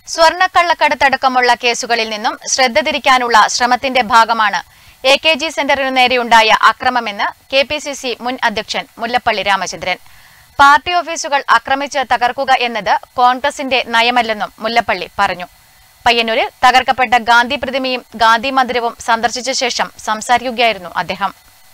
സ്വർണ്ണക്കള്ളക്കടത്തടക്കമുള്ള കേസുകളിൽ നിന്നും ശ്രദ്ധ തിരിക്കാനുള്ള ശ്രമത്തിന്റെ ഭാഗമാണ് എ കെ ജി സെന്ററിനു നേരെയുണ്ടായ അക്രമമെന്ന് കെ പി സി സി മുൻ അധ്യക്ഷൻ മുല്ലപ്പള്ളി രാമചന്ദ്രൻ പാർട്ടി ഓഫീസുകൾ ആക്രമിച്ച് തകർക്കുക എന്നത് കോൺഗ്രസിന്റെ നയമല്ലെന്നും മുല്ലപ്പള്ളി പറഞ്ഞു പയ്യന്നൂരിൽ തകർക്കപ്പെട്ട ഗാന്ധി പ്രതിമയും ഗാന്ധി മന്ദിരവും സന്ദർശിച്ച ശേഷം സംസാരിക്കുകയായിരുന്നു അദ്ദേഹം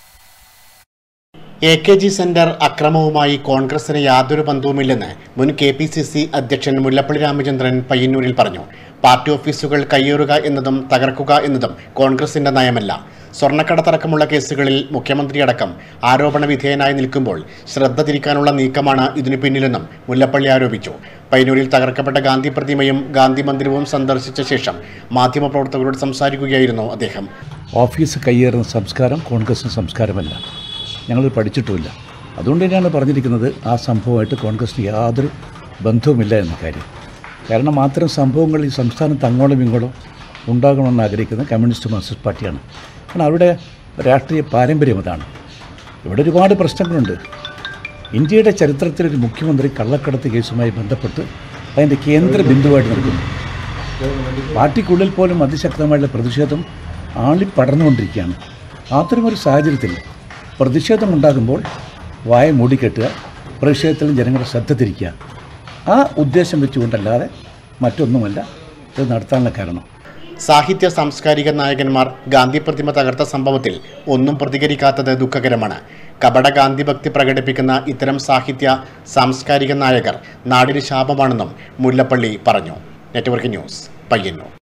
എ കെ ജി സെന്റർ അക്രമവുമായി കോൺഗ്രസിന് യാതൊരു ബന്ധവുമില്ലെന്ന് മുൻ കെ പി സി സി അധ്യക്ഷൻ മുല്ലപ്പള്ളി രാമചന്ദ്രൻ പയ്യന്നൂരിൽ പറഞ്ഞു പാർട്ടി ഓഫീസുകൾ കയ്യേറുക എന്നതും തകർക്കുക എന്നതും കോൺഗ്രസിന്റെ നയമല്ല സ്വർണ്ണക്കടത്തടക്കമുള്ള കേസുകളിൽ മുഖ്യമന്ത്രിയടക്കം ആരോപണ വിധേയനായി നിൽക്കുമ്പോൾ ശ്രദ്ധ തിരിക്കാനുള്ള നീക്കമാണ് ഇതിനു പിന്നിലെന്നും മുല്ലപ്പള്ളി ആരോപിച്ചു പയ്യന്നൂരിൽ തകർക്കപ്പെട്ട ഗാന്ധി പ്രതിമയും ഗാന്ധി മന്ദിരവും സന്ദർശിച്ച ശേഷം മാധ്യമപ്രവർത്തകരോട് സംസാരിക്കുകയായിരുന്നു അദ്ദേഹം ഓഫീസ് കയ്യേറുന്ന സംസ്കാരം കോൺഗ്രസിന് സംസ്കാരമല്ല ഞങ്ങൾ പഠിച്ചിട്ടുമില്ല അതുകൊണ്ട് തന്നെയാണ് പറഞ്ഞിരിക്കുന്നത് ആ സംഭവമായിട്ട് കോൺഗ്രസിന് യാതൊരു ബന്ധവുമില്ല എന്ന കാര്യം കാരണം അത്തരം സംഭവങ്ങൾ ഈ സംസ്ഥാനത്ത് അങ്ങോളം ഇങ്ങോളം ഉണ്ടാകണമെന്ന് ആഗ്രഹിക്കുന്ന കമ്മ്യൂണിസ്റ്റ് മാർക്സിസ്റ്റ് പാർട്ടിയാണ് കാരണം അവരുടെ രാഷ്ട്രീയ പാരമ്പര്യം അതാണ് ഇവിടെ ഒരുപാട് പ്രശ്നങ്ങളുണ്ട് ഇന്ത്യയുടെ ചരിത്രത്തിൽ ഒരു മുഖ്യമന്ത്രി കള്ളക്കടത്ത് കേസുമായി ബന്ധപ്പെട്ട് അതിൻ്റെ കേന്ദ്ര ബിന്ദുവായിട്ട് നിൽക്കുന്നു പാർട്ടിക്കുള്ളിൽ പോലും അതിശക്തമായുള്ള പ്രതിഷേധം ആളിപ്പടർന്നുകൊണ്ടിരിക്കുകയാണ് അത്തരമൊരു സാഹചര്യത്തിൽ പ്രതിഷേധമുണ്ടാകുമ്പോൾ വായ മൂടിക്കെട്ടുക പ്രതിഷേധത്തിൽ ജനങ്ങളുടെ ശ്രദ്ധ തിരിക്കുക ആ ഉദ്ദേശം വെച്ചുകൊണ്ടല്ലാതെ മറ്റൊന്നുമല്ല ഇത് നടത്താനുള്ള കാരണം സാഹിത്യ സാംസ്കാരിക നായകന്മാർ ഗാന്ധി പ്രതിമ തകർത്ത സംഭവത്തിൽ ഒന്നും പ്രതികരിക്കാത്തത് ദുഃഖകരമാണ് കപട ഗാന്ധി ഭക്തി പ്രകടിപ്പിക്കുന്ന ഇത്തരം സാഹിത്യ സാംസ്കാരിക നായകർ നാടിന് ശാപമാണെന്നും മുല്ലപ്പള്ളി പറഞ്ഞു നെറ്റ്വർക്ക് ന്യൂസ് പയ്യന്നൂർ